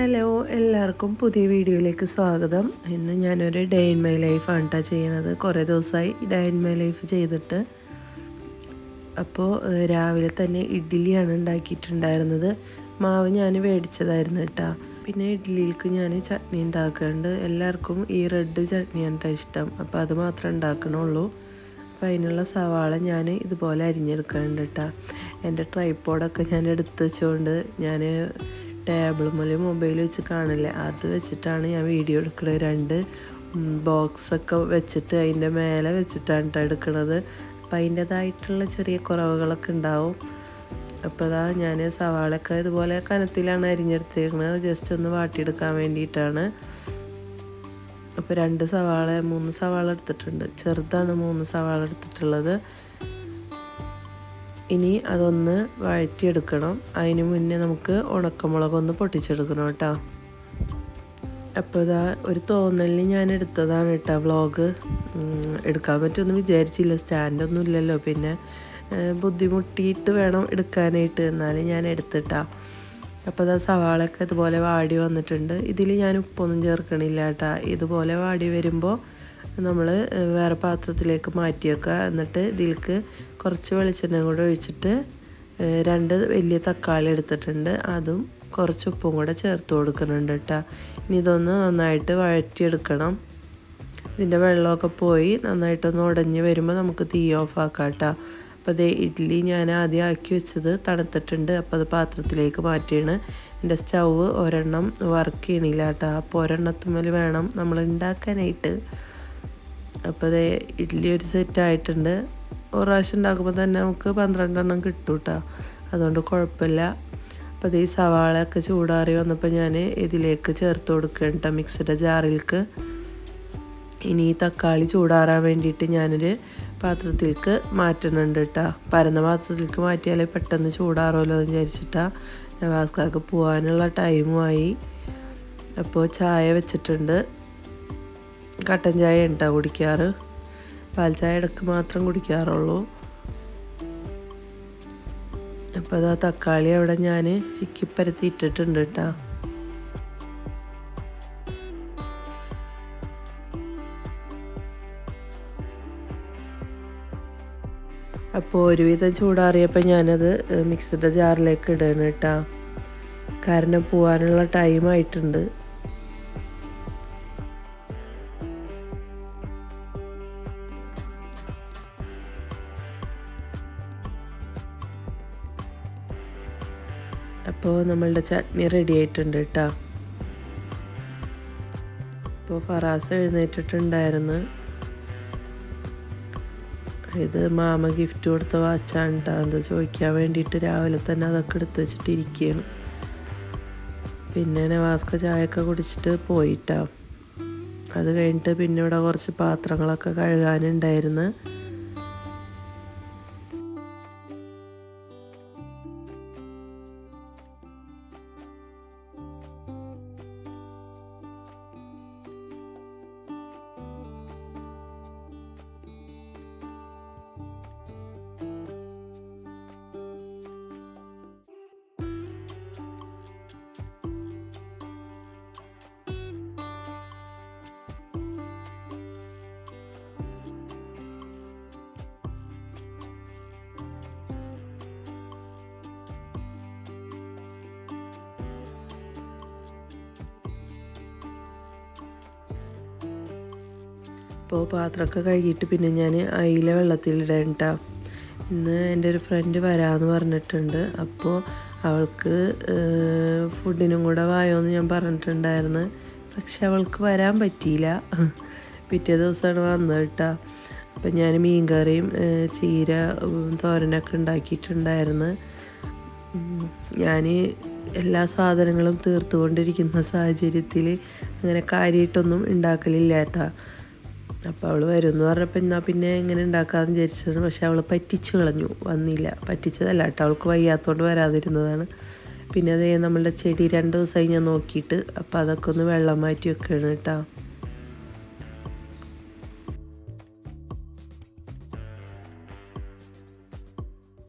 hello എല്ലാവർക്കും പുതിയ വീഡിയോയിലേക്ക് സ്വാഗതം ഇന്ന് ഞാനൊരു ഡേ ഇൻ മൈ ലൈഫാണ് കേട്ടോ ചെയ്യണത് കുറേ ദിവസമായി ഡേ ഇൻ മൈ ലൈഫ് ചെയ്തിട്ട് അപ്പോൾ ഏഹ്, രാവിലെ തന്നെ ഇഡ്ഡലിയാണ് ഉണ്ടാക്കിയിട്ടുണ്ടായിരുന്നത് മാവ് ഞാൻ മേടിച്ചതായിരുന്നു കേട്ടോ പിന്നെ ഇഡ്ഡലിക്ക് ഞാൻ ചട്നി ഉണ്ടാക്കുന്നുണ്ട് എല്ലാവർക്കും ഈ റെഡ് ചട്നിയാണ് ട്ടോ ഇഷ്ടം അപ്പോൾ അത് മാത്രമേ ഉണ്ടാക്കണുള്ളൂ അപ്പോൾ അതിനുള്ള സവാള ഞാൻ ഇതുപോലെ അരിഞ്ഞെടുക്കുന്നുണ്ട് കേട്ടോ എൻ്റെ ട്രൈപ്പോഡൊക്കെ ഞാൻ എടുത്ത് വെച്ചുകൊണ്ട് ഞാൻ ടേബിൾ മുതൽ മൊബൈൽ വെച്ച് കാണില്ല അത് വെച്ചിട്ടാണ് ഞാൻ വീഡിയോ എടുക്കുന്നത് രണ്ട് ബോക്സൊക്കെ വെച്ചിട്ട് അതിൻ്റെ മേലെ വെച്ചിട്ടാണ് കേട്ടോ എടുക്കുന്നത് അപ്പം അതിൻ്റെതായിട്ടുള്ള ചെറിയ കുറവുകളൊക്കെ ഉണ്ടാവും അപ്പോൾ ഇതാ ഞാൻ സവാളയൊക്കെ ഇതുപോലെ കനത്തിലാണ് അരിഞ്ഞെടുത്തേക്കുന്നത് ജസ്റ്റ് ഒന്ന് വാട്ടിയെടുക്കാൻ വേണ്ടിയിട്ടാണ് അപ്പോൾ രണ്ട് സവാള മൂന്ന് സവാള എടുത്തിട്ടുണ്ട് ചെറുതാണ് മൂന്ന് സവാള എടുത്തിട്ടുള്ളത് ഇനി അതൊന്ന് വഴറ്റിയെടുക്കണം അതിന് മുന്നേ നമുക്ക് ഉണക്കമുളക് ഒന്ന് പൊട്ടിച്ചെടുക്കണം കേട്ടോ അപ്പോൾ ഇതാ ഒരു തോന്നലിന് ഞാൻ എടുത്തതാണ് കേട്ടോ വ്ളോഗ് എടുക്കാൻ പറ്റുമെന്ന് വിചാരിച്ചില്ല സ്റ്റാൻഡൊന്നും ഇല്ലല്ലോ പിന്നെ ഏഹ്, ബുദ്ധിമുട്ടിയിട്ട് വേണം എടുക്കാനായിട്ട് എന്നാലും ഞാൻ എടുത്തിട്ടാ അപ്പോൾ അതാ സവാളയൊക്കെ ഇതുപോലെ വാടി വന്നിട്ടുണ്ട് ഇതിൽ ഞാൻ ഉപ്പൊന്നും ചേർക്കണില്ല കേട്ടാ ഇതുപോലെ വാടി വരുമ്പോൾ നമ്മൾ വേറെ പാത്രത്തിലേക്ക് മാറ്റി വെക്കുക എന്നിട്ട് ഇതിലേക്ക് കുറച്ച് വെളിച്ചെണ്ണ കൂടെ ഒഴിച്ചിട്ട് ഏഹ്, രണ്ട് വലിയ തക്കാളി എടുത്തിട്ടുണ്ട് അതും കുറച്ച് ഉപ്പും കൂടെ ചേർത്ത് കൊടുക്കുന്നുണ്ട് കേട്ടോ ഇനി ഇതൊന്ന് നന്നായിട്ട് വഴറ്റിയെടുക്കണം ഇതിൻ്റെ വെള്ളമൊക്കെ പോയി നന്നായിട്ടൊന്ന് ഉടഞ്ഞ് വരുമ്പോൾ നമുക്ക് തീ ഓഫ് ആക്കാം കേട്ടോ അപ്പോൾ അതേ ഇഡ്ഡലി ഞാൻ ആദ്യം ആക്കി വെച്ചത് തണുത്തിട്ടുണ്ട് അപ്പോൾ അത് പാത്രത്തിലേക്ക് മാറ്റിയാണ് എൻ്റെ സ്റ്റൗവ് ഒരെണ്ണം വർക്ക് ചെയ്യണില്ല കേട്ടോ അപ്പോൾ ഒരെണ്ണത്തുമ്മൽ വേണം നമ്മൾ ഉണ്ടാക്കാനായിട്ട് അപ്പോൾ അതേ ഇഡ്ഡലി ഒരു സെറ്റ് ആയിട്ടുണ്ട് ഒരു പ്രാവശ്യം ഉണ്ടാക്കുമ്പോൾ തന്നെ നമുക്ക് പന്ത്രണ്ടെണ്ണം കിട്ടും കേട്ടോ അതുകൊണ്ട് കുഴപ്പമില്ല അപ്പോൾ അതേ സവാളയൊക്കെ ചൂടാറി വന്നപ്പോൾ ഞാൻ ഇതിലേക്ക് ചേർത്ത് കൊടുക്കുകയാണ് കേട്ടോ മിക്സിയുടെ ജാറിലേക്ക് ഇനി ഈ തക്കാളി ചൂടാറാൻ വേണ്ടിയിട്ട് ഞാനൊരു പാത്രത്തിലേക്ക് മാറ്റുന്നുണ്ട് കേട്ടോ പരന്ന പാത്രത്തിലേക്ക് മാറ്റിയാലേ പെട്ടെന്ന് ചൂടാറുമല്ലോ എന്ന് വിചാരിച്ചിട്ടാ നവാസ്കാർക്ക് പോകാനുള്ള ടൈമുമായി അപ്പോൾ ചായ വെച്ചിട്ടുണ്ട് കട്ടൻ ചായ ഉണ്ടാ കുടിക്കാറ് പാൽ ചായ ഇടയ്ക്ക് മാത്രം കുടിക്കാറുള്ളൂ അപ്പോൾ അതാ തക്കാളി അവിടെ ഞാൻ ചിക്കിപ്പരത്തി ഇട്ടിട്ടുണ്ട് കേട്ടോ അപ്പോൾ ഒരുവിധം ചൂടാറിയപ്പോൾ ഞാനത് മിക്സിയുടെ ജാറിലേക്ക് ഇടണം കേട്ടോ കാരണം പോകാനുള്ള ടൈം ആയിട്ടുണ്ട് അപ്പോൾ നമ്മളുടെ ചട്നി റെഡി ആയിട്ടുണ്ട് കേട്ടോ അപ്പോൾ ഫറാസ് എഴുന്നേറ്റിട്ടുണ്ടായിരുന്നു ഇത് മാമ ഗിഫ്റ്റ് കൊടുത്ത വാച്ചാണ് കേട്ടോ എന്താ ചോദിക്കാൻ വേണ്ടിയിട്ട് രാവിലെ തന്നെ അതൊക്കെ എടുത്ത് വെച്ചിട്ട് ഇരിക്കുകയാണ് പിന്നെ നവാസ്ക ചായയൊക്കെ കുടിച്ചിട്ട് പോയിട്ടാ അത് കഴിഞ്ഞിട്ട് പിന്നെ ഇവിടെ കുറച്ച് പാത്രങ്ങളൊക്കെ കഴുകാനുണ്ടായിരുന്നു അപ്പോൾ പാത്രമൊക്കെ കഴുകിയിട്ട് പിന്നെ ഞാൻ അയില വെള്ളത്തിലിടാൻ കേട്ടോ ഇന്ന് എൻ്റെ ഒരു ഫ്രണ്ട് വരാമെന്ന് പറഞ്ഞിട്ടുണ്ട് അപ്പോൾ അവൾക്ക് ഏഹ്, ഫുഡിനും കൂടെ വായോന്ന് ഞാൻ പറഞ്ഞിട്ടുണ്ടായിരുന്നു പക്ഷെ അവൾക്ക് വരാൻ പറ്റിയില്ല പിറ്റേ ദിവസമാണ് വന്നത് കേട്ടോ അപ്പം ഞാൻ മീൻകറിയും ഏഹ്, ചീര ഉം, തോരനൊക്കെ ഉണ്ടാക്കിയിട്ടുണ്ടായിരുന്നു ഞാൻ എല്ലാ സാധനങ്ങളും തീർത്തുകൊണ്ടിരിക്കുന്ന സാഹചര്യത്തിൽ അങ്ങനെ കാര്യമായിട്ടൊന്നും ഉണ്ടാക്കലില്ല കേട്ടാ അപ്പോൾ അവൾ വരും എന്ന് പറഞ്ഞപ്പോൾ എന്നാൽ പിന്നെ എങ്ങനെ ഉണ്ടാക്കാമെന്ന് വിചാരിച്ചതാണ് പക്ഷെ അവൾ പറ്റിച്ചു കളഞ്ഞു വന്നില്ല പറ്റിച്ചതല്ല കേട്ടോ അവൾക്ക് വയ്യാത്തതുകൊണ്ട് വരാതിരുന്നതാണ് പിന്നെ അതേ നമ്മളുടെ ചെടി രണ്ട് ദിവസമായി ഞാൻ നോക്കിയിട്ട് അപ്പോൾ അതൊക്കെ ഒന്ന് വെള്ളം മാറ്റി വെക്കുകയാണ് കേട്ടോ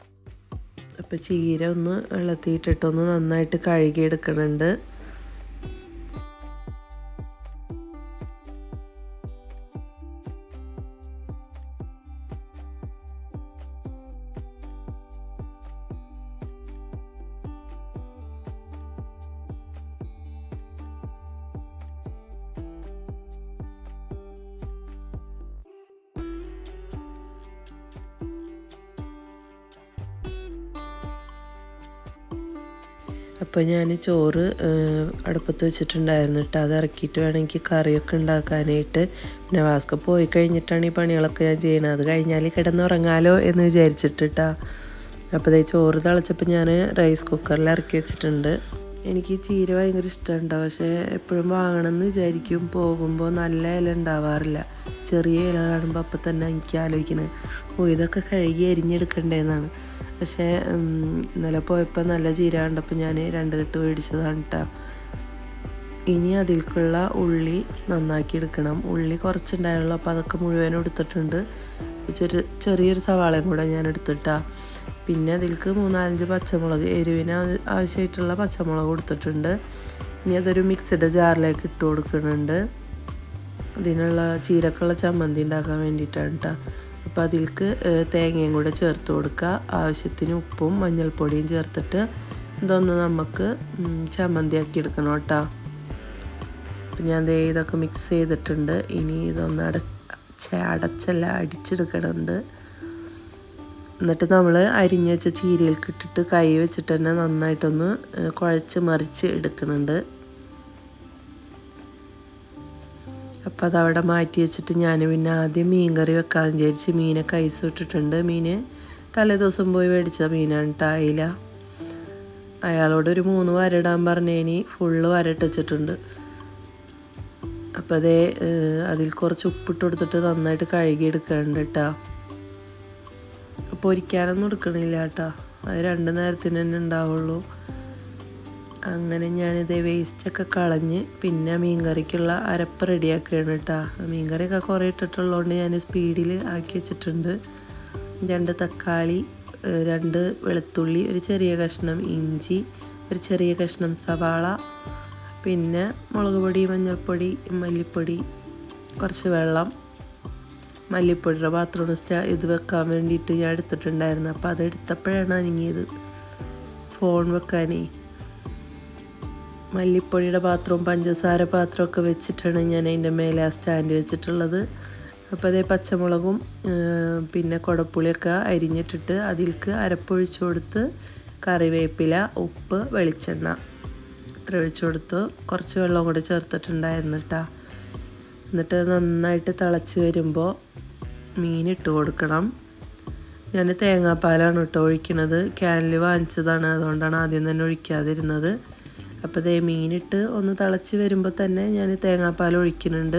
അപ്പോൾ ചീര ഒന്ന് വെള്ളത്തിയിട്ടിട്ടൊന്ന് നന്നായിട്ട് കഴുകിയെടുക്കണുണ്ട് അപ്പോൾ ഞാൻ ചോറ് ഏഹ്, അടുപ്പത്ത് വെച്ചിട്ടുണ്ടായിരുന്നു കേട്ടോ അത് ഇറക്കിയിട്ട് വേണമെങ്കിൽ കറിയൊക്കെ ഉണ്ടാക്കാനായിട്ട് പിന്നെ വാസ്ക പോയി കഴിഞ്ഞിട്ടാണ് ഈ പണികളൊക്കെ ഞാൻ ചെയ്യണത് അത് കഴിഞ്ഞാൽ കിടന്നുറങ്ങാലോ എന്ന് വിചാരിച്ചിട്ട് കേട്ടോ അപ്പോൾ ദേ ചോറ് തിളച്ചപ്പോൾ ഞാൻ റൈസ് കുക്കറിൽ ഇറക്കി വെച്ചിട്ടുണ്ട് എനിക്ക് ചീര ഭയങ്കര ഇഷ്ടമുണ്ട് പക്ഷേ എപ്പോഴും വാങ്ങണമെന്ന് വിചാരിക്കും പോകുമ്പോൾ നല്ല ഇല ഉണ്ടാവാറില്ല ചെറിയ ഇല കാണുമ്പോൾ അപ്പം തന്നെ എനിക്ക് ആലോചിക്കുന്നത് ഓ ഇതൊക്കെ കഴുകി അരിഞ്ഞെടുക്കണ്ടേന്നാണ് പക്ഷേ ഉം, ഇന്നലെ പോയപ്പോൾ നല്ല ചീര കണ്ടപ്പോൾ ഞാൻ രണ്ട് കെട്ട് മേടിച്ചതാണ് കേട്ടോ ഇനി അതിൽക്കുള്ള ഉള്ളി നന്നാക്കി എടുക്കണം ഉള്ളി കുറച്ചുണ്ടായുള്ളൂ അപ്പോൾ അതൊക്കെ മുഴുവനും എടുത്തിട്ടുണ്ട് ചെറിയ ചെറിയൊരു സവാളയും കൂടെ ഞാൻ എടുത്തിട്ടാ പിന്നെ അതിൽക്ക് മൂന്നാലഞ്ച് പച്ചമുളക് എരിവിന് ആവ- ആവശ്യമായിട്ടുള്ള പച്ചമുളക് കൊടുത്തിട്ടുണ്ട് ഇനി അതൊരു മിക്സഡ് ജാറിലേക്ക് ഇട്ട് കൊടുക്കുന്നുണ്ട് അതിനുള്ള ചീരക്കുള്ള ചമ്മന്തി ഉണ്ടാക്കാൻ വേണ്ടിയിട്ടാണ് കേട്ടോ അപ്പോൾ അതിൽക്ക് ഏഹ്, തേങ്ങയും കൂടെ ചേർത്ത് കൊടുക്കുക ആവശ്യത്തിന് ഉപ്പും മഞ്ഞൾപ്പൊടിയും ചേർത്തിട്ട് ഇതൊന്ന് നമുക്ക് ഉം, ചമ്മന്തിയാക്കി എടുക്കണം കേട്ടോ അപ്പം ഞാൻ ദേ ഇതൊക്കെ മിക്സ് ചെയ്തിട്ടുണ്ട് ഇനി ഇതൊന്ന് അട ഛെ, അടച്ചല്ല അടിച്ചെടുക്കണുണ്ട് എന്നിട്ട് നമ്മൾ അരിഞ്ഞ് വെച്ച ചീരയിലേക്ക് ഇട്ടിട്ട് കൈ വെച്ചിട്ട് തന്നെ നന്നായിട്ടൊന്ന് ഏഹ്, കുഴച്ച് മറിച്ച് എടുക്കുന്നുണ്ട് അപ്പോൾ അതവിടെ മാറ്റി വെച്ചിട്ട് ഞാൻ പിന്നെ ആദ്യം മീൻ കറി വെക്കാമെന്ന് വിചാരിച്ച് മീനൊക്കെ ഐസ് ഇട്ടിട്ടുണ്ട് മീൻ തലേ ദിവസം പോയി മേടിച്ച മീനാണ് കേട്ടോ അയില അയാളോട് ഒരു മൂന്ന് വരയിടാൻ പറഞ്ഞേനി ഫുള്ള് വരട്ട് വെച്ചിട്ടുണ്ട് അപ്പോൾ അതേ ഏഹ്, അതിൽ കുറച്ച് ഉപ്പിട്ട് കൊടുത്തിട്ട് നന്നായിട്ട് കഴുകി എടുക്കാനുണ്ട് കേട്ടോ പൊരിക്കാനൊന്നും എടുക്കണില്ല കേട്ടോ അത് രണ്ട് നേരത്തിന് തന്നെ ഉണ്ടാവുള്ളൂ അങ്ങനെ ഞാനിത് വേസ്റ്റൊക്കെ കളഞ്ഞ് പിന്നെ മീൻകറിക്കുള്ള അരപ്പ് റെഡിയാക്കുകയാണ് കേട്ടോ മീൻകറിയൊക്കെ കുറേ ഇട്ടിട്ടുള്ളതുകൊണ്ട് ഞാൻ സ്പീഡിൽ ആക്കി വെച്ചിട്ടുണ്ട് രണ്ട് തക്കാളി ഏഹ് രണ്ട് വെളുത്തുള്ളി ഒരു ചെറിയ കഷ്ണം ഇഞ്ചി ഒരു ചെറിയ കഷ്ണം സവാള പിന്നെ മുളക് പൊടി മഞ്ഞൾപ്പൊടി മല്ലിപ്പൊടി കുറച്ച് വെള്ളം മല്ലിപ്പൊടിയുടെ ബാത്റൂം സ്റ്റാ ഇത് വെക്കാൻ വേണ്ടിയിട്ട് ഞാൻ എടുത്തിട്ടുണ്ടായിരുന്നു അപ്പോൾ അത് എടുത്തപ്പോഴാണ് അനങ്ങിയത് ഫോൺ വെക്കാനേ മല്ലിപ്പൊടിയുടെ പാത്രവും പഞ്ചസാര പാത്രമൊക്കെ വെച്ചിട്ടാണ് ഞാൻ അതിൻ്റെ മേലെ ആ സ്റ്റാൻഡ് വെച്ചിട്ടുള്ളത് അപ്പോൾ അതേ പച്ചമുളകും ഏർ, പിന്നെ കുടപ്പുളിയൊക്കെ അരിഞ്ഞിട്ടിട്ട് അതിൽക്ക് അരപ്പൊഴിച്ചു കൊടുത്ത് കറിവേപ്പില ഉപ്പ് വെളിച്ചെണ്ണ ഇത്ര ഒഴിച്ചു കൊടുത്തു കുറച്ച് വെള്ളം കൂടി ചേർത്തിട്ടുണ്ടായിരുന്നു കേട്ടോ എന്നിട്ട് നന്നായിട്ട് തിളച്ച് വരുമ്പോൾ മീൻ ഇട്ട് കൊടുക്കണം ഞാൻ തേങ്ങാപ്പാലാണ് കേട്ടോ ഒഴിക്കണത് ക്യാനിൽ വാങ്ങിച്ചതാണ് അതുകൊണ്ടാണ് ആദ്യം തന്നെ ഒഴിക്കാതിരുന്നത് അപ്പോൾ ദേ മീനിട്ട് ഒന്ന് തിളച്ച് വരുമ്പോൾ തന്നെ ഞാൻ തേങ്ങാപ്പാൽ ഒഴിക്കുന്നുണ്ട്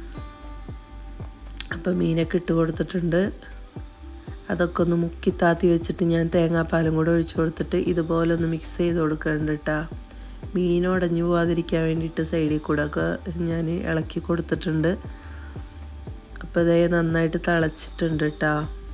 അപ്പോൾ മീനൊക്കെ ഇട്ട് കൊടുത്തിട്ടുണ്ട് അതൊക്കെ ഒന്ന് മുക്കി താത്തി വെച്ചിട്ട് ഞാൻ തേങ്ങാപ്പാലും കൂടെ ഒഴിച്ചു കൊടുത്തിട്ട് ഇതുപോലെ ഒന്ന് മിക്സ് ചെയ്ത് കൊടുക്കുന്നുണ്ട് കേട്ടോ മീൻ ഉടഞ്ഞു പോവാതിരിക്കാൻ വേണ്ടിയിട്ട് സൈഡിൽ കൂടെ ഒക്കെ ഞാൻ ഇളക്കി കൊടുത്തിട്ടുണ്ട് അപ്പോൾ ഇതേ നന്നായിട്ട് തിളച്ചിട്ടുണ്ട് കേട്ടോ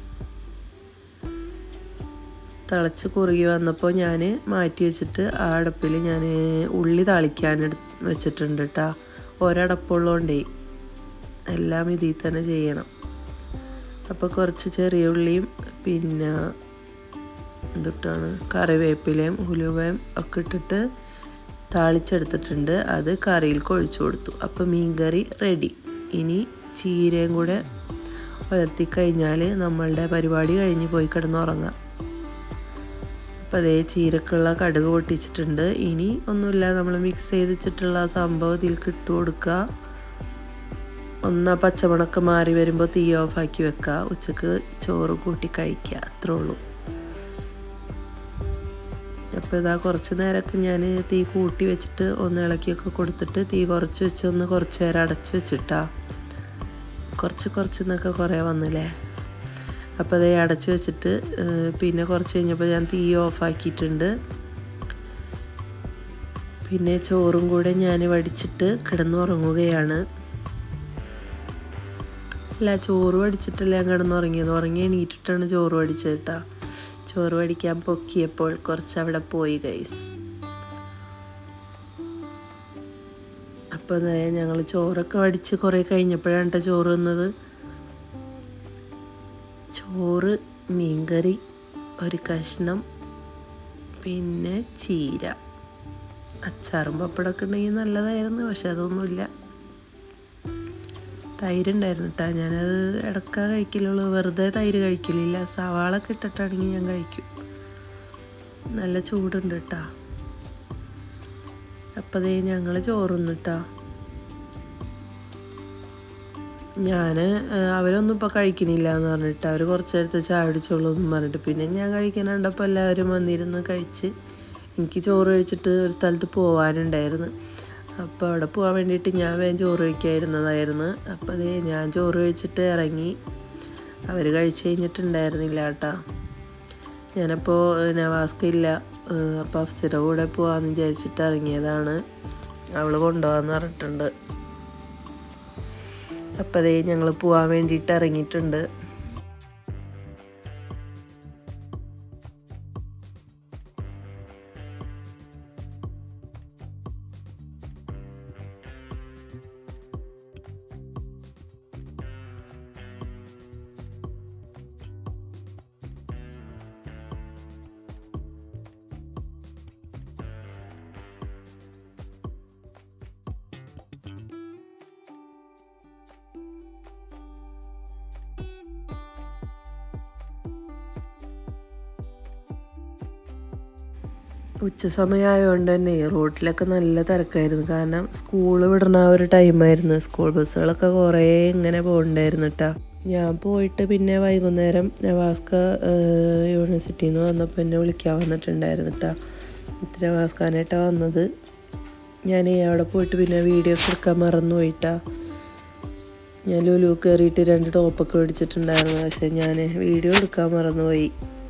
തിളച്ച് കുറുകി വന്നപ്പോൾ ഞാൻ മാറ്റി വെച്ചിട്ട് ആ അടപ്പിൽ ഞാൻ ഉള്ളി താളിക്കാൻ എടു വെച്ചിട്ടുണ്ട് കേട്ടോ ഒരടപ്പുള്ളതുകൊണ്ടേ എല്ലാം ഇതിൽ തന്നെ ചെയ്യണം അപ്പോൾ കുറച്ച് ചെറിയ ഉള്ളിയും പിന്നെ എന്തിട്ടാണ് കറിവേപ്പിലയും ഉലുവയും ഒക്കെ ഇട്ടിട്ട് താളിച്ചെടുത്തിട്ടുണ്ട് അത് കറിയിൽ കൊഴിച്ചു കൊടുത്തു അപ്പോൾ മീൻ കറി റെഡി ഇനി ചീരയും കൂടെ വളർത്തി കഴിഞ്ഞാൽ നമ്മളുടെ പരിപാടി കഴിഞ്ഞ് പോയി കിടന്നുറങ്ങാം അപ്പോൾ അതേ ചീരക്കുള്ള കടുക് പൊട്ടിച്ചിട്ടുണ്ട് ഇനി ഒന്നുമില്ല നമ്മൾ മിക്സ് ചെയ്ത് വെച്ചിട്ടുള്ള ആ സംഭവം ഇതിൽക്ക് ഇട്ട് കൊടുക്കുക ഒന്ന് ആ പച്ചമുളക്ക് മാറി വരുമ്പോൾ തീ ഓഫാക്കി വെക്കുക ഉച്ചക്ക് ചോറ് കൂട്ടി കഴിക്കുക അത്രേ ഉള്ളൂ അപ്പോൾ ഇതാ കുറച്ച് നേരമൊക്കെ ഞാൻ തീ കൂട്ടി വെച്ചിട്ട് ഒന്ന് ഇളക്കിയൊക്കെ കൊടുത്തിട്ട് തീ കുറച്ച് വെച്ച് ഒന്ന് കുറച്ച് നേരം അടച്ച് വെച്ചിട്ടാ കുറച്ച് കുറച്ച് നിന്നൊക്കെ കുറേ വന്നില്ലേ അപ്പോൾ അതേ അടച്ച് വെച്ചിട്ട് ഏഹ്, പിന്നെ കുറച്ച് കഴിഞ്ഞപ്പോൾ ഞാൻ തീ ഓഫാക്കിയിട്ടുണ്ട് പിന്നെ ചോറും കൂടെ ഞാൻ വടിച്ചിട്ട് കിടന്നുറങ്ങുകയാണ് അല്ല ചോറ് വടിച്ചിട്ടല്ല ഞാൻ കിടന്നുറങ്ങിയത് ഉറങ്ങി എണീറ്റിട്ടാണ് ചോറ് വടിച്ചത് കേട്ടോ ചോറ് വടിക്കാൻ പൊക്കിയപ്പോൾ കുറച്ച് അവിടെ പോയി ഗൈസ് അപ്പോൾ ഞങ്ങൾ ചോറൊക്കെ വടിച്ച് കുറേ കഴിഞ്ഞപ്പോഴാണ് കേട്ടോ ചോറ് വന്നത് ചോറ് മീൻകറി ഒരു കഷ്ണം പിന്നെ ചീര അച്ചാറും പപ്പടമൊക്കെ ഉണ്ടെങ്കിൽ നല്ലതായിരുന്നു പക്ഷെ അതൊന്നുമില്ല തൈര് ഉണ്ടായിരുന്നു കേട്ടോ ഞാനത് ഇടക്ക കഴിക്കലുള്ളൂ വെറുതെ തൈര് കഴിക്കലില്ല സവാള ഒക്കെ ഇട്ടിട്ടാണെങ്കിൽ ഞാൻ കഴിക്കും നല്ല ചൂടുണ്ട് കേട്ടോ അപ്പം അതേ ഞങ്ങൾ ചോറുന്നിട്ടാ ഞാൻ അവരൊന്നും ഇപ്പോൾ കഴിക്കണില്ല എന്ന് പറഞ്ഞിട്ട് അവർ കുറച്ച് നേരത്തെ ചായ അടിച്ചോളൂ എന്ന് പറഞ്ഞിട്ട് പിന്നെ ഞാൻ കഴിക്കാൻ കണ്ടപ്പോൾ എല്ലാവരും വന്നിരുന്ന് കഴിച്ച് എനിക്ക് ചോറ് കഴിച്ചിട്ട് ഒരു സ്ഥലത്ത് പോകാനുണ്ടായിരുന്നു അപ്പോൾ അവിടെ പോകാൻ വേണ്ടിയിട്ട് ഞാൻ വേഗം ചോറ് കഴിക്കാതിരുന്നതായിരുന്നു അപ്പോൾ അതേ ഞാൻ ചോറ് കഴിച്ചിട്ട് ഇറങ്ങി അവർ കഴിച്ച് കഴിഞ്ഞിട്ടുണ്ടായിരുന്നില്ല കേട്ടാ ഞാനപ്പോൾ നവാസ്ക ഇല്ല അപ്പോൾ അഫ്സിയുടെ കൂടെ പോകാമെന്ന് വിചാരിച്ചിട്ട് ഇറങ്ങിയതാണ് അവൾ കൊണ്ടുപോകാമെന്ന് പറഞ്ഞിട്ടുണ്ട് അപ്പം അതേ ഞങ്ങൾ പോകാൻ വേണ്ടിയിട്ട് ഇറങ്ങിയിട്ടുണ്ട് ഉച്ച സമയമായതുകൊണ്ട് തന്നെ റോഡിലൊക്കെ നല്ല തിരക്കായിരുന്നു കാരണം സ്കൂൾ വിടുന്ന ആ ഒരു ടൈമായിരുന്നു സ്കൂൾ ബസ്സുകളൊക്കെ കുറേ ഇങ്ങനെ പോകണ്ടായിരുന്നു കേട്ടോ ഞാൻ പോയിട്ട് പിന്നെ വൈകുന്നേരം നവാസ്ക യൂണിവേഴ്സിറ്റിയിൽ നിന്ന് വന്നപ്പോൾ എന്നെ വിളിക്കാൻ വന്നിട്ടുണ്ടായിരുന്നു കേട്ടോ നവാസ്കാനായിട്ടാണ് വന്നത് ഞാൻ അവിടെ പോയിട്ട് പിന്നെ വീഡിയോ ഒക്കെ എടുക്കാൻ മറന്നു പോയിട്ടാ ഞാൻ ലുലു കയറിയിട്ട് രണ്ട് ടോപ്പൊക്കെ മേടിച്ചിട്ടുണ്ടായിരുന്നു പക്ഷേ ഞാൻ വീഡിയോ എടുക്കാൻ മറന്നുപോയി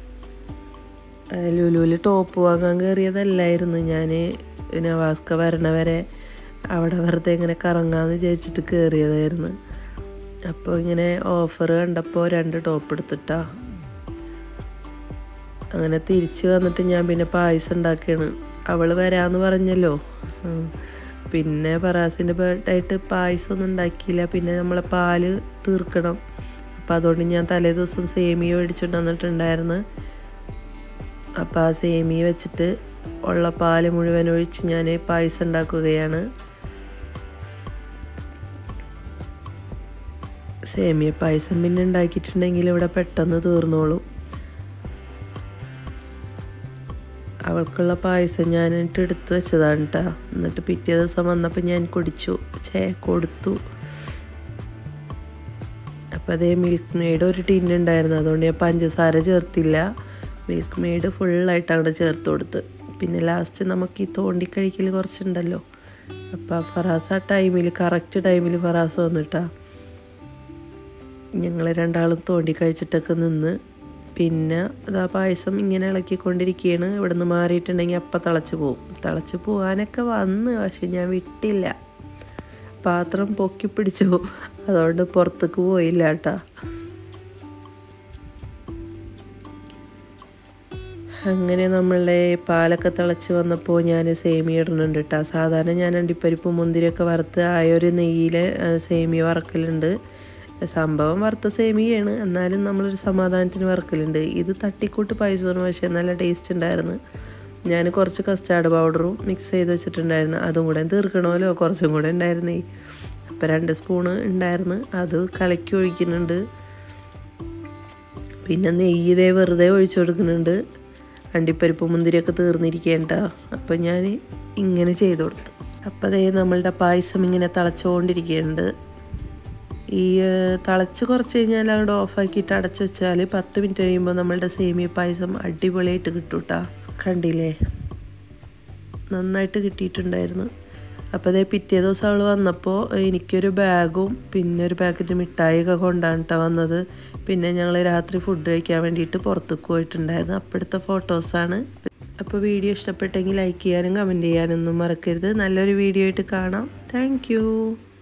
ലുലുവിൽ ടോപ്പ് വാങ്ങാൻ കയറിയതല്ലായിരുന്നു ഞാൻ നവാസ്ക വരണ വരെ അവിടെ വെറുതെ ഇങ്ങനെ കറങ്ങാമെന്ന് വിചാരിച്ചിട്ട് കയറിയതായിരുന്നു അപ്പോൾ ഇങ്ങനെ ഓഫർ കണ്ടപ്പോൾ രണ്ട് ടോപ്പ് എടുത്തിട്ടാ അങ്ങനെ തിരിച്ച് വന്നിട്ട് ഞാൻ പിന്നെ പായസം ഉണ്ടാക്കിയാണ് അവൾ വരാമെന്ന് പറഞ്ഞല്ലോ പിന്നെ ഫറാസിൻ്റെ ബർത്ത്ഡേ പായസം ഒന്നും ഉണ്ടാക്കിയില്ല പിന്നെ നമ്മളെ പാല് തീർക്കണം അപ്പോൾ അതുകൊണ്ട് ഞാൻ തലേ ദിവസം സേമിയ മേടിച്ചിട്ട് വന്നിട്ടുണ്ടായിരുന്നു അപ്പോൾ ആ സേമിയ വെച്ചിട്ട് ഉള്ള പാല് മുഴുവൻ ഒഴിച്ച് ഞാൻ പായസം ഉണ്ടാക്കുകയാണ് സേമിയ പായസം പിന്നെ ഉണ്ടാക്കിയിട്ടുണ്ടെങ്കിൽ ഇവിടെ പെട്ടെന്ന് തീർന്നോളും അവൾക്കുള്ള പായസം ഞാൻ എന്നിട്ട് എടുത്ത് വെച്ചതാണ് കേട്ടോ എന്നിട്ട് പിറ്റേ ദിവസം വന്നപ്പോൾ ഞാൻ കുടിച്ചു ചേ കൊടുത്തു അപ്പോൾ അതേ മിൽക്ക് മെയ്ഡ് ഒരു ടിന്നുണ്ടായിരുന്നു അതുകൊണ്ട് ഞാൻ പഞ്ചസാര ചേർത്തില്ല മിൽക്ക് മെയ്ഡ് ഫുള്ളായിട്ട് അങ്ങോട്ട് ചേർത്ത് കൊടുത്ത് പിന്നെ ലാസ്റ്റ് നമുക്ക് ഈ തോണ്ടി കഴിക്കൽ കുറച്ചുണ്ടല്ലോ അപ്പോൾ ഫറാസ് ആ ടൈമിൽ കറക്റ്റ് ടൈമിൽ ഫറാസ് വന്നിട്ടാ ഞങ്ങൾ രണ്ടാളും തോണ്ടി കഴിച്ചിട്ടൊക്കെ നിന്ന് പിന്നെ അതാ പായസം ഇങ്ങനെ ഇളക്കിക്കൊണ്ടിരിക്കുകയാണ് ഇവിടെ നിന്ന് മാറിയിട്ടുണ്ടെങ്കിൽ അപ്പം തിളച്ച് പോവും തിളച്ച് പോകാനൊക്കെ വന്ന് പക്ഷെ ഞാൻ വിട്ടില്ല പാത്രം പൊക്കി പിടിച്ചു അതുകൊണ്ട് പുറത്തേക്ക് പോയില്ല കേട്ടാ അങ്ങനെ നമ്മളുടെ പാലൊക്കെ തിളച്ച് വന്നപ്പോൾ ഞാൻ സേമിയ ഇടുന്നുണ്ട് കേട്ടോ സാധാരണ ഞാൻ അണ്ടിപ്പരിപ്പ് മുന്തിരിയൊക്കെ വറുത്ത് ആയ ഒരു നെയ്യിൽ സേമിയ വറക്കലുണ്ട് സംഭവം വറുത്ത സേമിയയാണ് എന്നാലും നമ്മളൊരു സമാധാനത്തിന് വറക്കലുണ്ട് ഇത് തട്ടിക്കൂട്ട് പായസമാണ് പക്ഷേ നല്ല ടേസ്റ്റ് ഉണ്ടായിരുന്നു ഞാൻ കുറച്ച് കസ്റ്റാർഡ് പൗഡറും മിക്സ് ചെയ്ത് വെച്ചിട്ടുണ്ടായിരുന്നു അതും കൂടെ തീർക്കണമല്ലോ കുറച്ചും കൂടെ ഉണ്ടായിരുന്നേ അപ്പോൾ രണ്ട് സ്പൂണ് ഉണ്ടായിരുന്നു അത് കലക്കി ഒഴിക്കുന്നുണ്ട് പിന്നെ നെയ്യ് ഇതേ വെറുതെ ഒഴിച്ചു കൊടുക്കുന്നുണ്ട് അണ്ടിപ്പരിപ്പ് മുന്തിരിയൊക്കെ തീർന്നിരിക്കേണ്ട അപ്പോൾ ഞാൻ ഇങ്ങനെ ചെയ്ത് കൊടുത്തു അപ്പോൾ അതേ നമ്മളുടെ പായസം ഇങ്ങനെ തിളച്ചുകൊണ്ടിരിക്കുന്നുണ്ട് ഈ തിളച്ച് കുറച്ച് കഴിഞ്ഞാൽ അങ്ങോട്ട് ഓഫാക്കിയിട്ട് അടച്ചു വെച്ചാൽ പത്ത് മിനിറ്റ് കഴിയുമ്പോൾ നമ്മളുടെ സേമിയ പായസം അടിപൊളിയായിട്ട് കിട്ടും കേട്ടോ കണ്ടില്ലേ നന്നായിട്ട് കിട്ടിയിട്ടുണ്ടായിരുന്നു അപ്പോൾ അതേ പിറ്റേ ദിവസം അവൾ വന്നപ്പോൾ എനിക്കൊരു ബാഗും പിന്നെ ഒരു പാക്കറ്റ് മിഠായിയൊക്കെ കൊണ്ടാണ് കേട്ടോ വന്നത് പിന്നെ ഞങ്ങൾ രാത്രി ഫുഡ് കഴിക്കാൻ വേണ്ടിയിട്ട് പുറത്തേക്ക് പോയിട്ടുണ്ടായിരുന്നു അപ്പോഴത്തെ ഫോട്ടോസാണ് അപ്പോൾ വീഡിയോ ഇഷ്ടപ്പെട്ടെങ്കിൽ ലൈക്ക് ചെയ്യാനും കമൻറ്റ് ചെയ്യാനൊന്നും മറക്കരുത് നല്ലൊരു വീഡിയോ ആയിട്ട് കാണാം താങ്ക്